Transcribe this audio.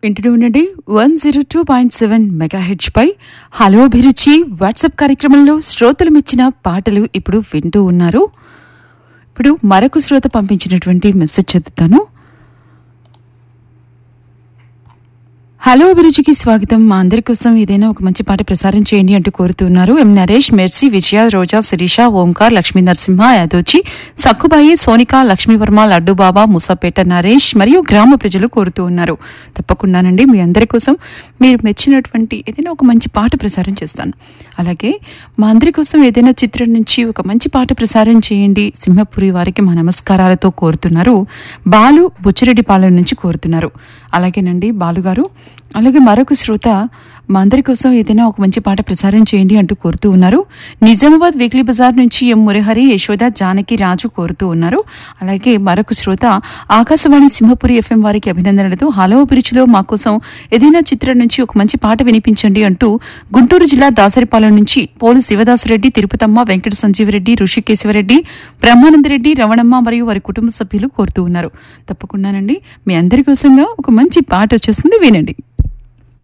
వింటూ ఉండండి one zero two point seven mega H పై హలో అభిరుచి వాట్సాప్ కార్యక్రమంలో శ్రోతలు మెచ్చిన పాటలు ఇప్పుడు వింటూ ఉన్నారు ఇప్పుడు మరొక శ్రోత పంపించినటువంటి మెసేజ్ చదువుతాను హలో అభిరుచికి స్వాగతం మా అందరి కోసం ఏదైనా ఒక మంచి పాట ప్రసారం చేయండి అంటూ కోరుతున్నారు ఎం నరేష్ మెర్సీ విజయ రోజా శిరీష ఓంకార్ లక్ష్మీ నరసింహ యాదోచి సక్కుబాయి సోనిక లక్ష్మీవర్మ లడ్డూబాబా ముసాపేట నరేష్ మరియు గ్రామ ప్రజలు కోరుతూ ఉన్నారు తప్పకుండానండి మీ అందరి కోసం మీరు మెచ్చినటువంటి ఏదైనా ఒక మంచి పాట ప్రసారం చేస్తాను అలాగే మా అందరి కోసం ఏదైనా చిత్రం నుంచి ఒక మంచి పాట ప్రసారం చేయండి సింహపురి వారికి మా నమస్కారాలతో కోరుతున్నారు బాలు బుచ్చిరెడ్డిపాలెం నుంచి కోరుతున్నారు అలాగేనండి బాలుగారు అలాగే మరొక శ్రోత మా అందరి కోసం ఏదైనా ఒక మంచి పాట ప్రసారం చేయండి అంటూ కోరుతూ ఉన్నారు నిజామాబాద్ వీక్లీ బజార్ నుంచి ఎం మురహరి యశోద జానకి రాజు కోరుతూ ఉన్నారు అలాగే మరొక శ్రోత ఆకాశవాణి సింహపురి ఎఫ్ఎం వారికి అభినందనలతో హలో అభిరుచిలో మా కోసం ఏదైనా చిత్రం నుంచి ఒక మంచి పాట వినిపించండి అంటూ గుంటూరు జిల్లా దాసరిపాలెం నుంచి పోలు శివదాసరెడ్డి తిరుపతమ్మ వెంకట సంజీవరెడ్డి ఋషికేశవరెడ్డి బ్రహ్మానందరెడ్డి రవణమ్మ మరియు వారి కుటుంబ సభ్యులు కోరుతూ ఉన్నారు తప్పకుండానండి మీ అందరి కోసంగా ఒక మంచి పాట వచ్చేస్తుంది వినండి